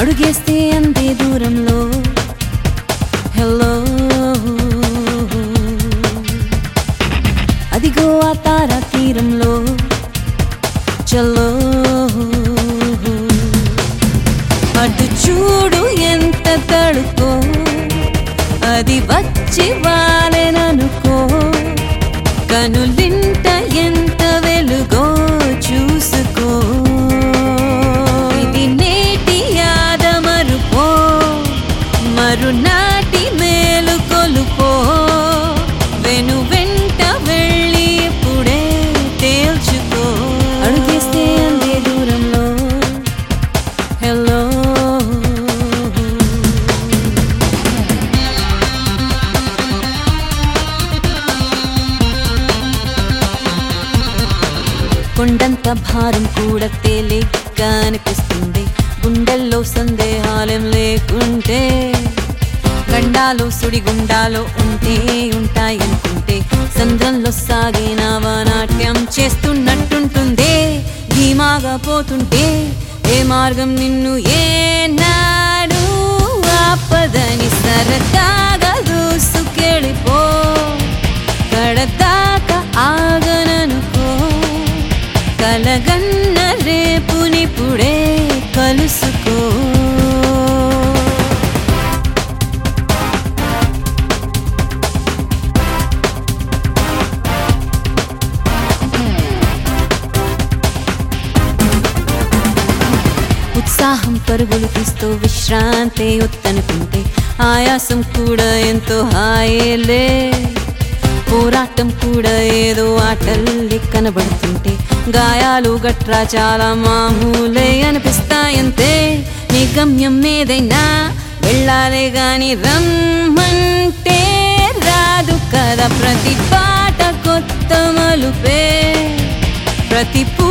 అడుగేస్తే అంతే దూరంలో హలో అదిగో ఆ తారా తీరంలో చలో అటు చూడు ఎంత తడుకో అది వచ్చి వాలెననుకో కనులింట ఎంత వెలుగో చూసుకో ఇది నేటి యాద మరుపో మరునాటి మేలు కొలుపో వెను వెంట వెళ్ళి ఇప్పుడే తేల్చుకో అడుగేస్తే అందే దూరంలో హలో కొండంత భారం కూడా తేలిగ్గా అనిపిస్తుంది గుండెల్లో సందేహాలేం లేకుంటే గండాలో సుడిగుండాలో ఉంటే ఉంటాయి అనుకుంటే సంద్రంలో సాగిన నాట్యం చేస్తున్నట్టుంటుందే ధీమాగా పోతుంటే ఏ మార్గం నిన్ను ఏనాడు ఆపదని సరదాగా దూసుకెళ్ళిపో కడదాకా ఆగననుకో కలగన్న రేపునిప్పుడే కలుసుకో ఉత్సాహం పరుగులు తీస్తూ విశ్రాంతి ఒత్తనుకుంటే ఆయాసం కూడా ఎంతో హాయేలే పోరాటం కూడా ఏదో ఆటల్లి కనబడుతుంటే గాయాలు గట్రా చాలా మామూలే అనిపిస్తాయంతే నీ గమ్యం ఏదైనా వెళ్ళాలే గాని రమ్మంటే రాదు కదా ప్రతి పాట కొత్త మలుపే ప్రతి